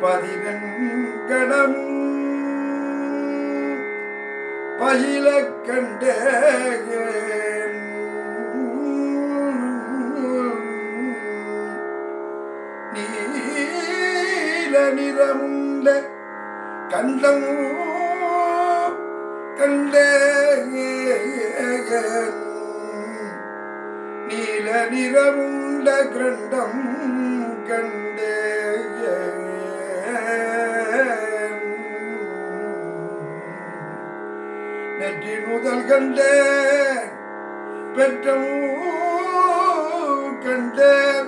பதினெண்கணம் பயில கண்டேன் நீல நிறமுண்ட கண்டம் கண்டே நீல நிறமுண்ட கிரண்டம் கண்டே நெற்றி முதல் கண்டேன் பெற்றமும் கண்டேன்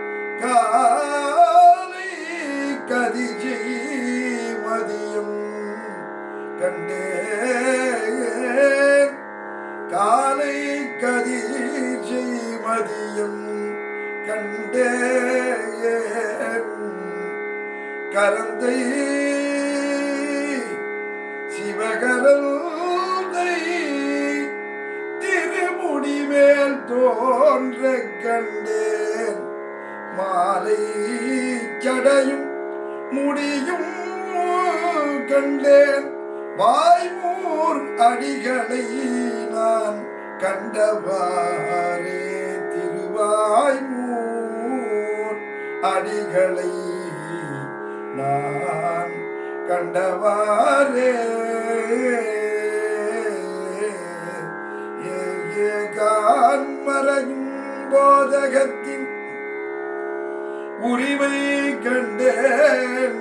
காலை கதிஜை மதியம் கண்டேன் காலை கதிஜை மதியம் கண்டேன் கரந்தை சிவகரந்தை திருமுடி மேல் தோன்ற கண்டேன் மாலை ஜடையும் முடியும் கண்டேன் வாய்மூர் அடிகளை நான் கண்டவாறே திருவாய்மூர் அடிகளை நான் கண்டவாறே ஏகான் மறையும் போதகத்தின் உரிமை கண்டேன்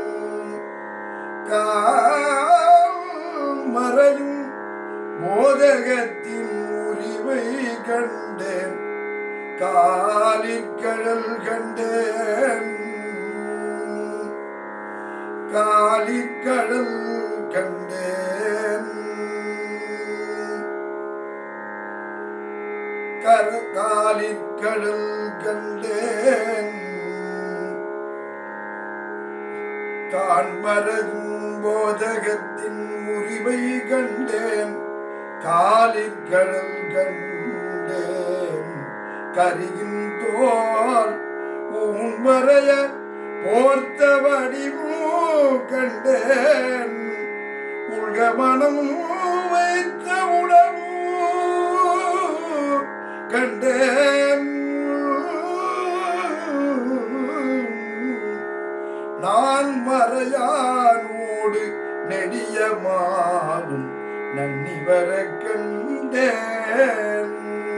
கால் மறையும் போதகத்தின் உரிமை கண்டேன் காலிற்கடல் கண்டேன் காலிற்கடல் கண்டேன் கர காலிற்கடல் கண்டேன் காண்மரதும் போதகத்தின் உரிமை கண்டேன் காலிற்கடல் கண்டேன் கரியின் தோல் உன்மறைய போர்த்த வடிவோ கண்டேன் உள்கமனம் வைத்த உணவு கண்டேன் நான் மறையானோடு நெடிய மாலும் நன்னி வர கண்டேன்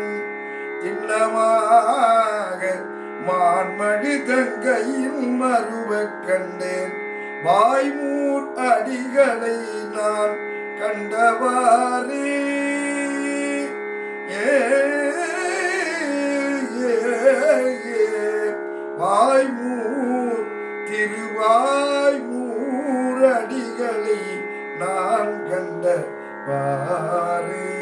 திண்ணமாக மான்மடி தங்கையில் மறுவ கண்டேன் வாய்மூர் அடிகளை நான் கண்டவாறே ஏ ஏ, ஏ, வாய்மூர் திருவாய்மூர் அடிகளை நான் கண்டவாறே